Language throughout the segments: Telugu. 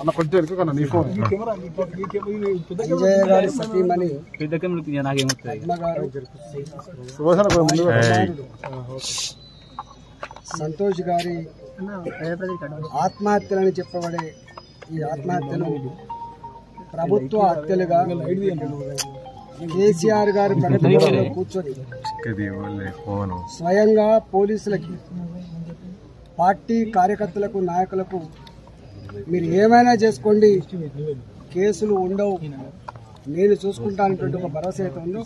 అన్న కొంచెం ఎరుకన్నా నీ ఫోన్ అంజయ్య గారి సతీమణి పెద్ద కెమెరా నాకేమవుతుంది పద్మ గారు సుభాషణ ముందు సంతోష్ గారి ఆత్మహత్యలని చెప్పబడే ఈ ఆత్మహత్యలు ప్రభుత్వ హత్యలుగా కేసీఆర్ గారు ప్రగతి భవన్లో కూర్చొని స్వయంగా పోలీసులకి పార్టీ కార్యకర్తలకు నాయకులకు మీరు ఏమైనా చేసుకోండి కేసులు ఉండవు నేను చూసుకుంటానటువంటి ఒక భరోసా అయితే ఉందో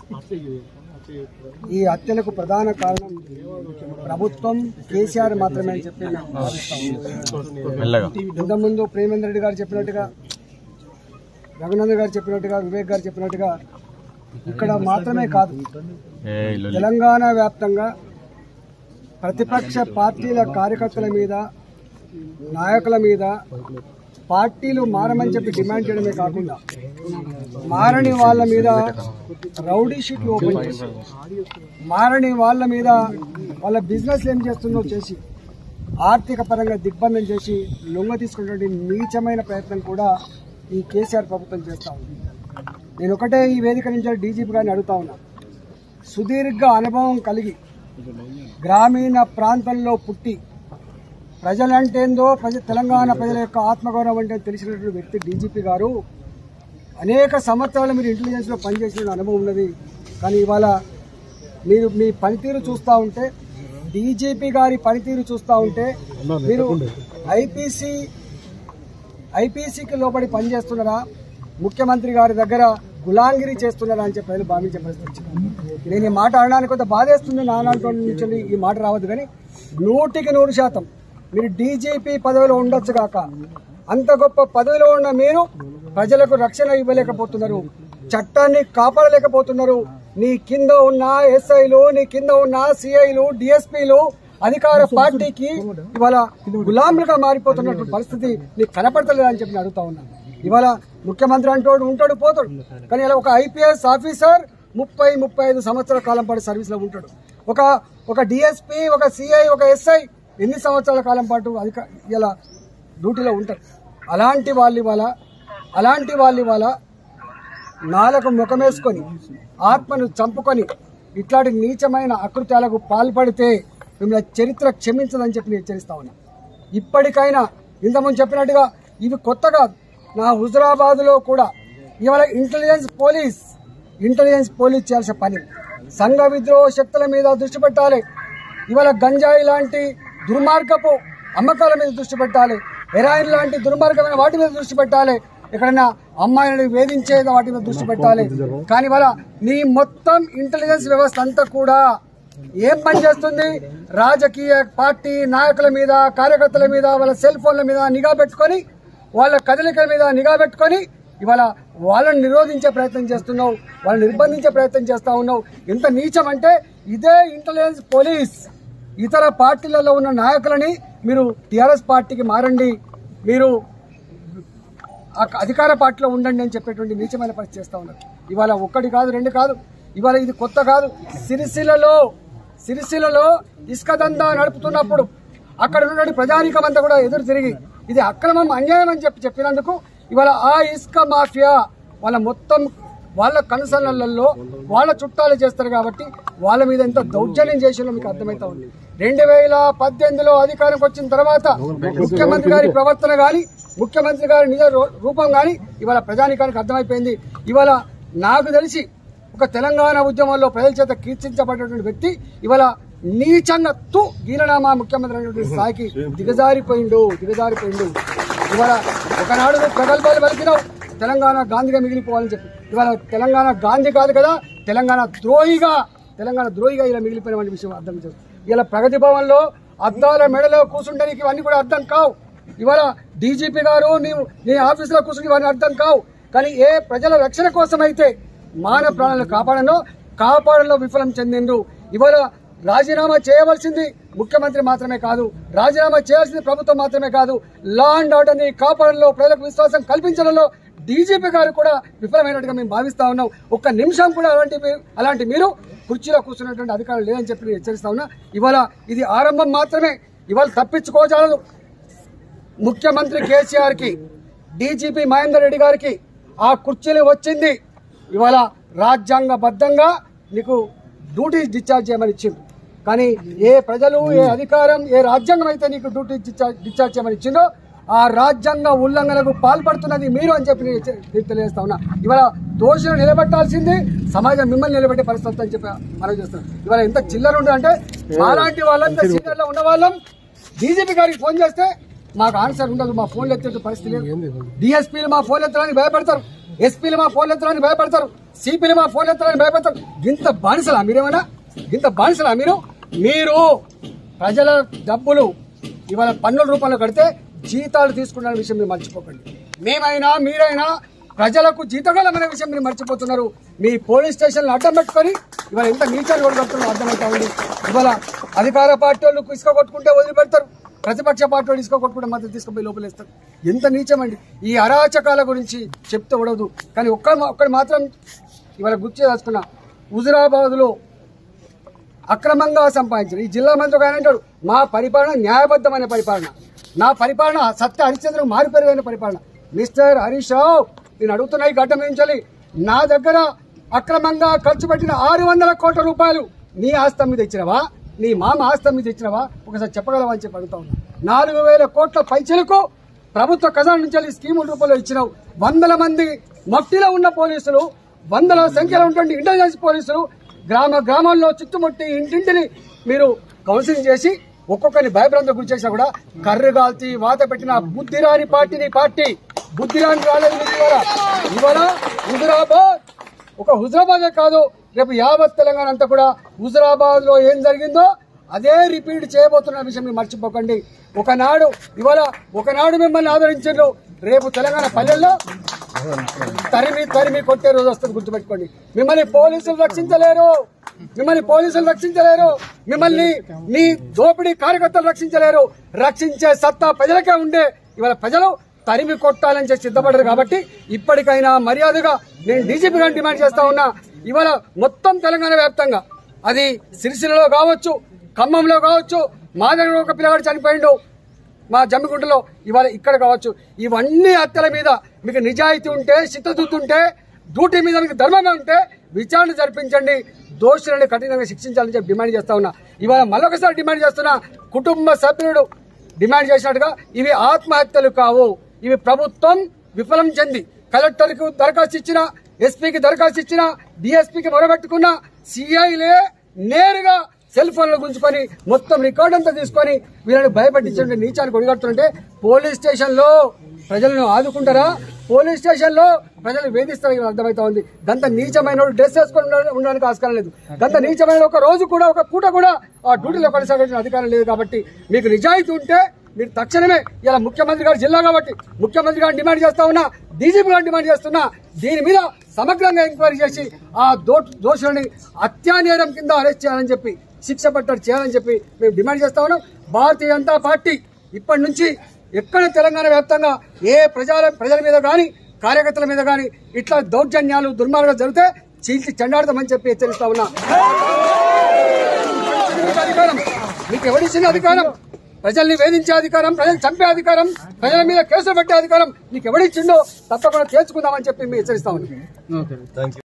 ఈ హత్యలకు ప్రధాన కారణం ప్రభుత్వం కేసీఆర్ మాత్రమే అని చెప్పి మేము భావిస్తాము ఇంతకుముందు ప్రేమేంద్ర రెడ్డి గారు చెప్పినట్టుగా రఘునందన్ గారు చెప్పినట్టుగా వివేక్ గారు చెప్పినట్టుగా ఇక్కడ మాత్రమే కాదు తెలంగాణ వ్యాప్తంగా ప్రతిపక్ష పార్టీల కార్యకర్తల మీద నాయకుల మీద పార్టీలు మారమని చెప్పి డిమాండ్ చేయడమే కాకుండా మారని వాళ్ళ మీద రౌడీ షీట్లు ఓపెన్ చేసి మారని వాళ్ళ మీద వాళ్ళ బిజినెస్ ఏం చేస్తుందో చేసి ఆర్థిక పరంగా దిగ్బంధం చేసి లొంగ తీసుకున్నటువంటి నీచమైన ప్రయత్నం కూడా ఈ కేసీఆర్ ప్రభుత్వం చేస్తా ఉంది నేను ఒకటే ఈ వేదిక నుంచి డీజీపీ గారిని అడుగుతా ఉన్నా సుదీర్ఘ అనుభవం కలిగి గ్రామీణ ప్రాంతంలో పుట్టి ప్రజలంటేందో ప్రజ తెలంగాణ ప్రజల యొక్క ఆత్మగౌరవం అంటే తెలిసినటువంటి వ్యక్తి డీజీపీ గారు అనేక సంవత్సరాలు మీరు ఇంటెలిజెన్స్లో పనిచేసిన అనుభవం ఉన్నది కానీ ఇవాళ మీరు మీ పనితీరు చూస్తూ ఉంటే డీజీపీ గారి పనితీరు చూస్తూ ఉంటే మీరు ఐపీసీ ఐపీసీకి లోబడి పనిచేస్తున్నారా ముఖ్యమంత్రి గారి దగ్గర గులాంగిరి చేస్తున్నారా అని చెప్పి ప్రజలు భావించే పరిస్థితి వచ్చింది నేను ఈ మాట అనడానికి కొంత బాధేస్తుంది నానాటి నుంచి ఈ మాట రావద్దు కానీ నూటికి నూరు శాతం మీరు డీజీపీ పదవిలో ఉండొచ్చు కాక అంత గొప్ప పదవిలో ఉన్న మీరు ప్రజలకు రక్షణ ఇవ్వలేకపోతున్నారు చట్టాన్ని కాపాడలేకపోతున్నారు నీ కింద ఉన్న ఎస్ఐలు నీ కింద ఉన్న సిఐలు డిఎస్పీలు అధికార పార్టీకి ఇవాళ గులాములుగా మారిపోతున్నటువంటి పరిస్థితి నీకు కనపడతలేదు అని చెప్పి నేను అడుగుతా ఉన్నాను ఇవాళ ముఖ్యమంత్రి అంటోడు ఉంటాడు పోతాడు కానీ ఇలా ఒక ఐపీఎస్ ఆఫీసర్ ముప్పై ముప్పై ఐదు సంవత్సరాల కాలం పాటు సర్వీస్ లో ఉంటాడు ఒక ఒక డిఎస్పీ ఒక సిఐ ఒక ఎస్ఐ ఎన్ని సంవత్సరాల కాలం పాటు అధిక ఇలా డ్యూటీలో ఉంటారు అలాంటి వాళ్ళు ఇవాళ అలాంటి వాళ్ళు ఇవాళ నాలకు ముఖమేసుకొని ఆత్మను చంపుకొని ఇట్లాంటి నీచమైన అకృత్యాలకు పాల్పడితే మిమ్మల్ని చరిత్ర క్షమించదని చెప్పి నేను హెచ్చరిస్తా ఉన్నా ఇప్పటికైనా ఇంతకుముందు చెప్పినట్టుగా ఇవి కొత్త కాదు నా హుజరాబాద్లో కూడా ఇవాళ ఇంటెలిజెన్స్ పోలీస్ ఇంటెలిజెన్స్ పోలీస్ చేయాల్సిన పని సంఘ విద్రోహ శక్తుల మీద దృష్టి పెట్టాలి ఇవాళ గంజాయి లాంటి దుర్మార్గపు అమ్మకాల మీద దృష్టి పెట్టాలి హెరాయిన్ లాంటి దుర్మార్గమైన వాటి మీద దృష్టి పెట్టాలి ఎక్కడైనా అమ్మాయిలను వేధించే వాటి మీద దృష్టి పెట్టాలి కానీ వాళ్ళ నీ మొత్తం ఇంటెలిజెన్స్ వ్యవస్థ అంతా కూడా ఏం పని చేస్తుంది రాజకీయ పార్టీ నాయకుల మీద కార్యకర్తల మీద వాళ్ళ సెల్ ఫోన్ల మీద నిఘా పెట్టుకొని వాళ్ళ కదలికల మీద నిఘా పెట్టుకొని ఇవాళ వాళ్ళని నిరోధించే ప్రయత్నం చేస్తున్నావు వాళ్ళని నిర్బంధించే ప్రయత్నం చేస్తా ఉన్నావు ఎంత నీచం అంటే ఇదే ఇంటెలిజెన్స్ పోలీస్ ఇతర పార్టీలలో ఉన్న నాయకులని మీరు టిఆర్ఎస్ పార్టీకి మారండి మీరు ఆ అధికార పార్టీలో ఉండండి అని చెప్పేటువంటి నీచమైన పరిస్థితి చేస్తా ఉన్నారు ఇవాళ ఒక్కటి కాదు రెండు కాదు ఇవాళ ఇది కొత్త కాదు సిరిసిల్లలో సిరిసిల్లలో ఇసుక దందా నడుపుతున్నప్పుడు అక్కడ ఉన్నటువంటి ప్రజానీకం అంతా కూడా ఎదురు తిరిగి ఇది అక్రమం అన్యాయం అని చెప్పి చెప్పినందుకు ఇవాళ ఆ ఇసుక మాఫియా వాళ్ళ మొత్తం వాళ్ళ కనుసన్నలలో వాళ్ళ చుట్టాలు చేస్తారు కాబట్టి వాళ్ళ మీద ఎంత దౌర్జన్యం చేసినో మీకు అర్థమైతా ఉంది రెండు వేల పద్దెనిమిదిలో అధికారంకి వచ్చిన తర్వాత ముఖ్యమంత్రి గారి ప్రవర్తన గాని ముఖ్యమంత్రి గారి నిజ రూ- రూపం గాని ఇవాళ ప్రజానికానికి అర్థమైపోయింది ఇవాళ నాకు తెలిసి ఒక తెలంగాణ ఉద్యమంలో ప్రజల చేత కీర్తించబడినటువంటి వ్యక్తి ఇవాళ నీచంగా తు గీలనామా ముఖ్యమంత్రి అనేటువంటి స్థాయికి దిగజారిపోయిండు దిగజారిపోయిండు ఇవాళ ఒకనాడు నువ్వు ప్రగల్భాలు పలికినావు తెలంగాణ గాంధీగా మిగిలిపోవాలని చెప్పి ఇవాళ తెలంగాణ గాంధీ కాదు కదా తెలంగాణ ద్రోహిగా తెలంగాణ ద్రోహిగా ఇలా మిగిలిపోయిన విషయం అర్థం చేస్తుంది ఇలా ప్రగతి భవన్లో అద్దాల మెడలో కూర్చుంటానికి ఇవన్నీ కూడా అర్థం కావు ఇవాళ డీజీపీ గారు నీవు నీ ఆఫీసులో కూర్చుని ఇవన్నీ అర్థం కావు కానీ ఏ ప్రజల రక్షణ కోసం అయితే మానవ ప్రాణాలను కాపాడనో కాపాడంలో విఫలం చెందిండ్రు ఇవాళ రాజీనామా చేయవలసింది ముఖ్యమంత్రి మాత్రమే కాదు రాజీనామా చేయాల్సింది ప్రభుత్వం మాత్రమే కాదు లా అండ్ ఆర్డర్ ని కాపాడంలో ప్రజలకు విశ్వాసం కల్పించడంలో డీజీపీ గారు కూడా విఫలమైనట్టుగా మేము భావిస్తా ఉన్నాం ఒక్క నిమిషం కూడా అలాంటి మీ- అలాంటి మీరు కుర్చీలో కూర్చున్నటువంటి అధికారులు లేదని చెప్పి నేను హెచ్చరిస్తా ఉన్నా ఇవాళ ఇది ఆరంభం మాత్రమే ఇవాళ తప్పించుకోజాలదు ముఖ్యమంత్రి కేసీఆర్ కి డీజీపీ మహేందర్ రెడ్డి గారికి ఆ కుర్చీలు వచ్చింది ఇవాళ రాజ్యాంగబద్ధంగా నీకు డ్యూటీ డిశ్చార్జ్ చేయమని ఇచ్చింది కానీ ఏ ప్రజలు ఏ అధికారం ఏ రాజ్యాంగం అయితే నీకు డ్యూటీ డిశ్చార్జ్ డిశ్చార్జ్ చేయమని ఇచ్చిందో ఆ రాజ్యాంగ ఉల్లంఘనకు పాల్పడుతున్నది మీరు అని చెప్పి నేను తె- నేను తెలియజేస్తా ఉన్నా ఇవాళ దోషులు నిలబెట్టాల్సింది సమాజం మిమ్మల్ని నిలబెట్టే పరిస్థితి అని చెప్పి మనం చేస్తున్నాం ఇవాళ ఎంత చిల్లర ఉండదు అంటే మాలాంటి వాళ్ళంతా సీనియర్లో ఉన్న వాళ్ళం డీజీపీ గారికి ఫోన్ చేస్తే మాకు ఆన్సర్ ఉండదు మా ఫోన్లు ఎత్తే పరిస్థితి లేదు డిఎస్పీలు మా ఫోన్ ఎత్తడానికి భయపడతారు ఎస్పీలు మా ఫోన్ ఎత్తడానికి భయపడతారు సిపిలు మా ఫోన్ ఎత్తడానికి భయపడతారు ఇంత బానిసలా మీరేమన్నా ఇంత బానిసలా మీరు మీరు ప్రజల డబ్బులు ఇవాళ పన్నుల రూపంలో కడితే జీతాలు తీసుకున్న విషయం మీరు మర్చిపోకండి మేమైనా మీరైనా ప్రజలకు జీతగలమైన విషయం మీరు మర్చిపోతున్నారు మీ పోలీస్ స్టేషన్లు అడ్డం పెట్టుకొని ఇవాళ ఎంత నీచాలు కూడా కడుతున్నారో అర్థమవుతా ఉంది ఇవాళ అధికార పార్టీ వాళ్ళు ఇసుక కొట్టుకుంటే వదిలిపెడతారు ప్రతిపక్ష పార్టీ వాళ్ళు ఇసుక కొట్టుకుంటే మద్దతు తీసుకుపోయి లోపలేస్తారు ఎంత నీచమండి ఈ అరాచకాల గురించి చెప్తే ఉండదు కానీ ఒక్క ఒక్కటి మాత్రం ఇవాళ గుర్తు చేసుకున్నా హుజురాబాద్లో అక్రమంగా సంపాదించారు ఈ జిల్లా మంత్రి ఒక ఆయన అంటాడు మా పరిపాలన న్యాయబద్ధమైన పరిపాలన నా పరిపాలన సత్య హరిశ్చంద్ర మారిపోయిన పరిపాలన మిస్టర్ హరీష్ రావు నేను అడుగుతున్నా ఈ గడ్డ మించాలి నా దగ్గర అక్రమంగా ఖర్చు పెట్టిన ఆరు వందల కోట్ల రూపాయలు నీ ఆస్తం మీద ఇచ్చినవా నీ మామ ఆస్తం మీద ఇచ్చినవా ఒకసారి చెప్పగలవా అని చెప్పి అడుగుతా ఉన్నా నాలుగు వేల కోట్ల పైచలకు ప్రభుత్వ ఖజానా నుంచి వెళ్ళి స్కీముల రూపంలో ఇచ్చినావు వందల మంది మట్టిలో ఉన్న పోలీసులు వందల సంఖ్యలో ఉన్నటువంటి ఇంటెలిజెన్స్ పోలీసులు గ్రామ గ్రామాల్లో చుట్టుముట్టి ఇంటింటిని మీరు కౌన్సిలింగ్ చేసి ఒక్కొక్కరిని భయభ్రాంత గురి చేసినా కూడా కర్రు గాల్చి వాత పెట్టిన బుద్ధిరాని పార్టీని పార్టీ బుద్ధిరాని రాలేదు మీకు ఇవాళ ఇవాళ హుజురాబాద్ ఒక హుజురాబాదే కాదు రేపు యావత్ తెలంగాణ అంతా కూడా హుజురాబాద్ లో ఏం జరిగిందో అదే రిపీట్ చేయబోతున్న విషయం మీరు మర్చిపోకండి ఒకనాడు ఇవాళ ఒకనాడు మిమ్మల్ని ఆదరించారు రేపు తెలంగాణ పల్లెల్లో తరిమి తరిమి కొట్టే రోజు వస్తుంది గుర్తుపెట్టుకోండి మిమ్మల్ని పోలీసులు రక్షించలేరు మిమ్మల్ని పోలీసులు రక్షించలేరు మిమ్మల్ని మీ దోపిడీ కార్యకర్తలు రక్షించలేరు రక్షించే సత్తా ప్రజలకే ఉండే ఇవాళ ప్రజలు తరిమి కొట్టాలని చెప్పి సిద్ధపడ్డారు కాబట్టి ఇప్పటికైనా మర్యాదగా నేను డీజీపీ గారిని డిమాండ్ చేస్తా ఉన్నా ఇవాళ మొత్తం తెలంగాణ వ్యాప్తంగా అది సిరిసిల్లలో కావచ్చు ఖమ్మంలో కావచ్చు మా దగ్గర ఒక పిల్లగాడు చనిపోయిండు మా జమ్మిగుంటలో ఇవాళ ఇక్కడ కావచ్చు ఇవన్నీ హత్యల మీద మీకు నిజాయితీ ఉంటే చిత్తశుద్ధి ఉంటే డ్యూటీ మీద మీకు ధర్మంగా ఉంటే విచారణ జరిపించండి దోషులను కఠినంగా శిక్షించాలని చెప్పి డిమాండ్ చేస్తా ఉన్నా ఇవాళ మరొకసారి డిమాండ్ చేస్తున్నా కుటుంబ సభ్యుడు డిమాండ్ చేసినట్టుగా ఇవి ఆత్మహత్యలు కావు ఇవి ప్రభుత్వం విఫలం చెంది కలెక్టర్కు దరఖాస్తు ఇచ్చిన ఎస్పీకి దరఖాస్తు ఇచ్చిన డిఎస్పీకి మొరబెట్టుకున్న సిఐలే నేరుగా సెల్ ఫోన్లు గుంజుకొని మొత్తం రికార్డ్ అంతా తీసుకొని వీళ్ళని భయపెట్టించే నీచానికి ఒడిగడుతుంటే పోలీస్ స్టేషన్ లో ప్రజలను ఆదుకుంటారా పోలీస్ స్టేషన్ లో ప్రజలు వేధిస్తారని అర్థమవుతా ఉంది గంత నీచమైన వాడు డ్రెస్ వేసుకొని ఉండ- ఉండడానికి ఆస్కారం లేదు గంత నీచమైన ఒక రోజు కూడా ఒక పూట కూడా ఆ డ్యూటీలో కొనసాగించిన అధికారం లేదు కాబట్టి మీకు నిజాయితీ ఉంటే మీరు తక్షణమే ఇలా ముఖ్యమంత్రి గారు జిల్లా కాబట్టి ముఖ్యమంత్రి గారు డిమాండ్ చేస్తా ఉన్నా డీజీపీ గారు డిమాండ్ చేస్తున్నా దీని మీద సమగ్రంగా ఎంక్వైరీ చేసి ఆ దో దోషులని హత్యానేరం కింద అరెస్ట్ చేయాలని చెప్పి శిక్ష పట్టడి చేయాలని చెప్పి మేము డిమాండ్ చేస్తా ఉన్నాం భారతీయ జనతా పార్టీ ఇప్పటి నుంచి ఎక్కడ తెలంగాణ వ్యాప్తంగా ఏ ప్రజల ప్రజల మీద కానీ కార్యకర్తల మీద కానీ ఇట్లా దౌర్జన్యాలు దుర్మార్గాలు జరిగితే చీల్చి చెండాడతామని చెప్పి హెచ్చరిస్తా ఉన్నా మీకు అధికారం మీకు ఎవరిచ్చిన అధికారం ప్రజల్ని వేధించే అధికారం ప్రజలు చంపే అధికారం ప్రజల మీద కేసులు పెట్టే అధికారం మీకు ఎవరిచ్చిండో తప్పకుండా తేల్చుకుందామని చెప్పి మేము హెచ్చరిస్తా ఉన్నాం